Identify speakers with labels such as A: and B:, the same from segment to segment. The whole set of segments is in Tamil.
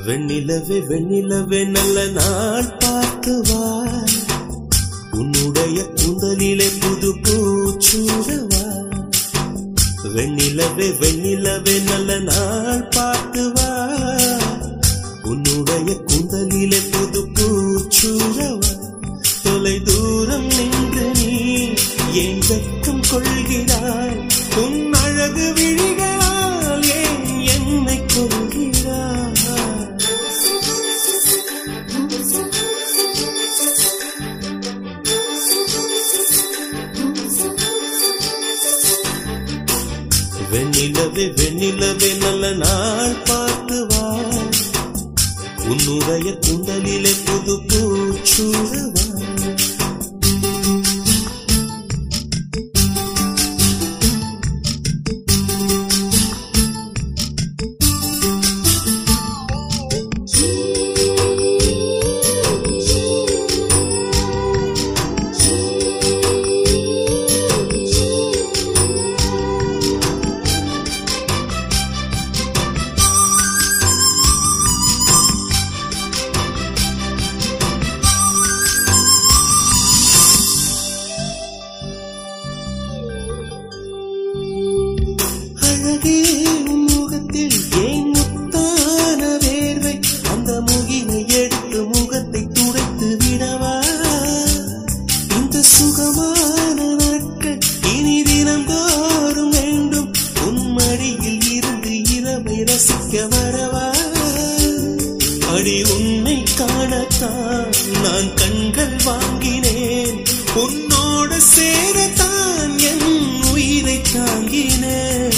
A: வெண்ணிலவே வெண்ணிலவே நல்ல நாள் பார்த்து வா உன்னுடைய குந்தலிலே புது பூச்சூடவா வெண்ணிலவே வெண்ணிலவே நல்ல நாள் பார்த்து வா உன்னுடைய குந்தலிலே புது பூச்சூடவா தொலை தூரம் நின்று நீ ஏன் வெட்கம் கொள்கிறாய் உன் அழகு விழிகளால் ஏன் என்னை கொள்கிறாய் வெண்ணிலவே வெண்ணிலவே நல்ல நாள் பார்த்து வா உன்னுடைய குண்டலிலே புது பூச்சூடவா அழகே உன் முகத்தில் ஏன் முத்தான வேர்வை அந்த முகினை எடுத்து முகத்தை துடைத்து விடவா இந்த சுகமான நாட்கள் இனி தினந்தோறும் வேண்டும் உன் மடியில் இருந்து இரவை ரசிக்க வரவா அடி உன்னை காணத்தான் நான் கண்கள் வாங்கினேன் உன்னோடு சேரத்தான் என் உயிரை தாங்கினேன்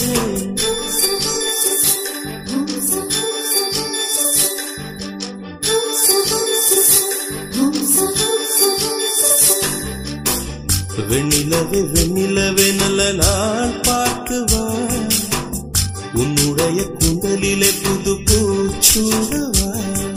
A: வெண்ணிலவே வெண்ணிலவே நல்ல நாள் பார்த்து வா உன்னுடைய குந்தலிலே புது பூச்சூடவா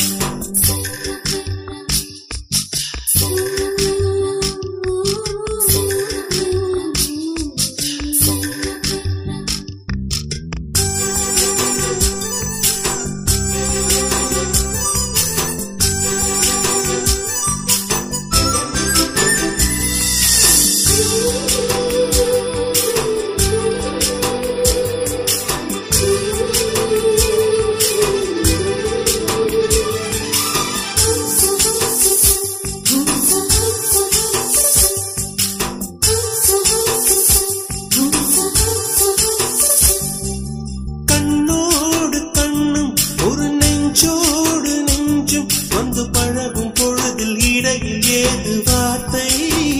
A: கண்ணோடு கண்ணும் ஒரு நெஞ்சோடு நெஞ்சும் வந்து பழகும் பொழுதில் இடையில் ஏது வார்த்தை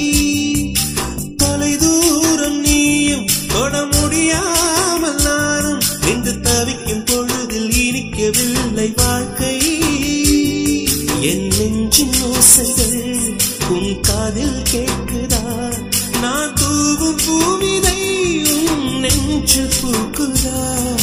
A: தொலை தூரம் நீயும் தொட முடியாமல் நானும் நின்று தவிக்கும் பொழுதில் இனிக்கவில்லை வாழ்க்கை என் நெஞ்சின் ஓசைகள் உன் காதில் கேட்குதா நான் தூவும் பூவிதை உன் நெஞ்சு பூக்குதா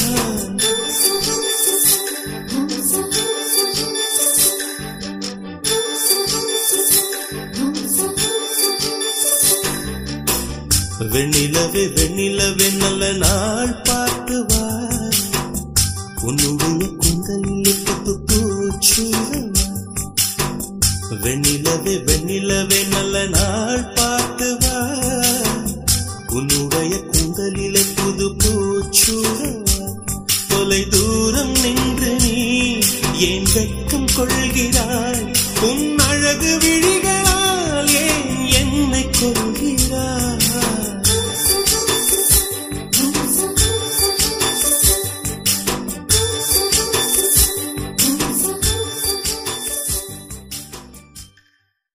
A: வெண்ணிலவே வெண்ணிலவே நல்ல நாள் பார்த்து வா உன்னுடைய குந்தலில் புத்து பூச்சூடவா வெண்ணிலவே வெண்ணிலவே நல்ல நாள் பார்த்து வா உன்னுடைய குந்தலிலே புது பூச்சூடவா தொலை தூரம் நின்று நீ ஏன் வெட்கம் கொள்கிறாய் உன் அழகு விழிகளால் ஏன் என்னை கொள்கிறாய்